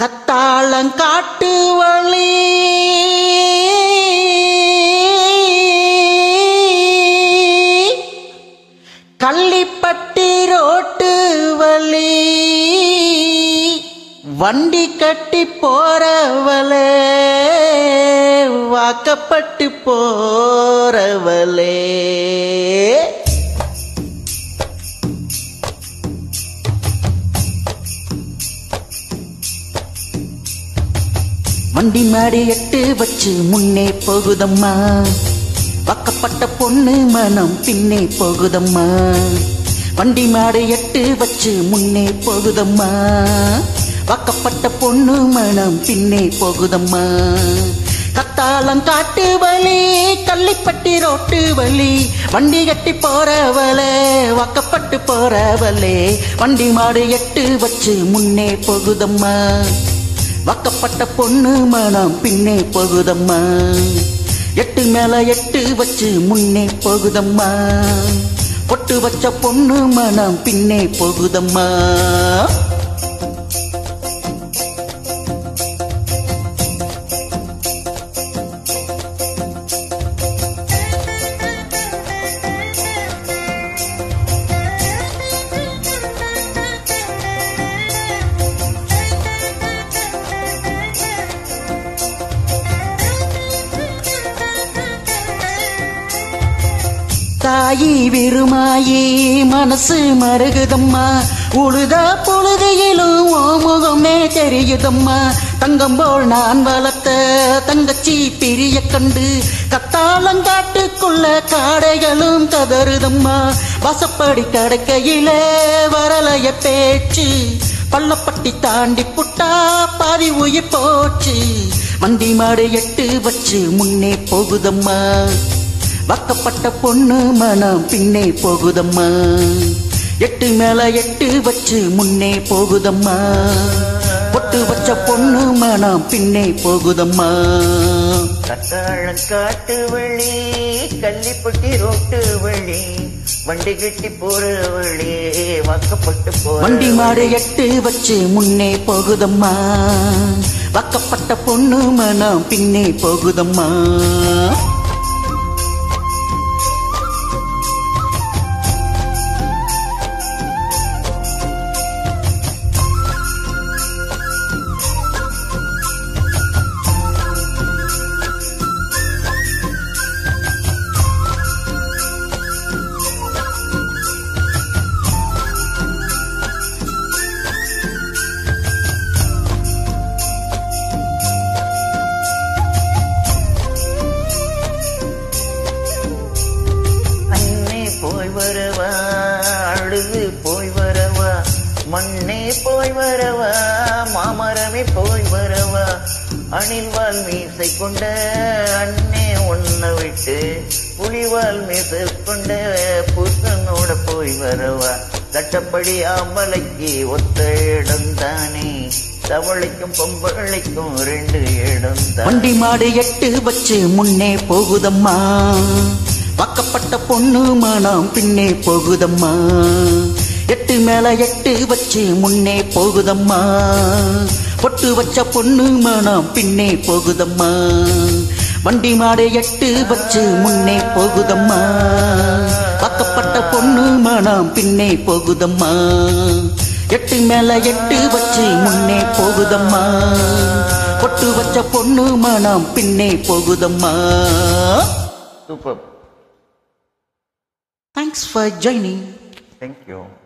கத்தாளங்காட்டு வழி கள்ளிப்பட்டி ரோட்டு வழி வண்டி கட்டி போறவளே வாக்கப்பட்டு போறவளே வண்டி மாடி எட்டு வச்சு முன்னே போகுதம்மா பக்கப்பட்ட பொண்ணு மனம் பின்னே போகுதம்மா வண்டி மாடு எட்டு வச்சு முன்னே போகுதம்மா பக்கப்பட்ட பொண்ணு மனம் பின்னே போகுதம்மா கத்தாளம் காட்டு வழி கள்ளிப்பட்டி ரோட்டு வழி வண்டி கட்டி போறவளே வாக்கப்பட்டு போறவளே வண்டி மாடு எட்டு வச்சு முன்னே போகுதம்மா வாக்கப்பட்ட பொண்ணு மனம் பின்னே போகுதம்மா எட்டு மேல எட்டு வச்சு முன்னே போகுதம்மா பொட்டு வச்ச பொண்ணு மனம் பின்னே போகுதம்மா தாயி விருமாயி மனசு மருகுதம்மா உழுதா பொழுதையிலும் ஓ முகமே தெரியுதம்மா தங்கம் போல் நான் வளர்த்த தங்கச்சி பிரிய கண்டு கத்தாளங்காட்டுக்குள்ள காடைகளும் கதறுதம்மா வசப்படி கடக்கையிலே வரலைய பேச்சு பள்ளப்பட்டி தாண்டி புட்டா பாதி உயிர் போச்சு வண்டி மாடு எட்டு வச்சு முன்னே போகுதம்மா வாக்கப்பட்ட பொண்ணு மனம் பின்னே போகுதம்மா எட்டு மேல எட்டு வச்சு முன்னே போகுதம்மா பொட்டு வச்ச பொண்ணு மனம் பின்னே போகுதம்மா கத்தாழம் காட்டு வழி கள்ளிப்பட்டி ரோட்டு வழி வண்டி கட்டி போற வழி வாக்கப்பட்டு போற வண்டி மாடு எட்டு வச்சு முன்னே போகுதம்மா வாக்கப்பட்ட பொண்ணு மனம் பின்னே போகுதம்மா அண்ணே போய் வரவா அழுது போய் வரவா மண்ணே போய் வரவா மாமரமே போய் வரவா அணில்வால் மீசை கொண்ட அண்ணே உன்னை விட்டு புலிவால் மீசை கொண்ட புத்தனோட போய் வரவா சட்டப்படி ஆம்பளைக்கு ஒத்த இடம் தானே தவளைக்கும் பொம்பளைக்கும் ரெண்டு இடம் தான் வண்டி மாடு எட்டு வச்சு முன்னே போகுதம்மா வாக்கப்பட்ட பொண்ணு மனம் பின்னே போகுதம்மா எட்டு மேல எட்டு வச்சு முன்னே போகுதம்மா பொட்டு வச்ச பொண்ணு மனம் பின்னே போகுதம்மா வண்டி மாடு எட்டு வச்சு முன்னே போகுதம்மா வாக்கப்பட்ட பொண்ணு மனம் பின்னே போகுதம்மா எட்டு மேல எட்டு வச்சு முன்னே போகுதம்மா பொட்டு வச்ச பொண்ணு மனம் பின்னே போகுதம்மா super thanks for joining thank you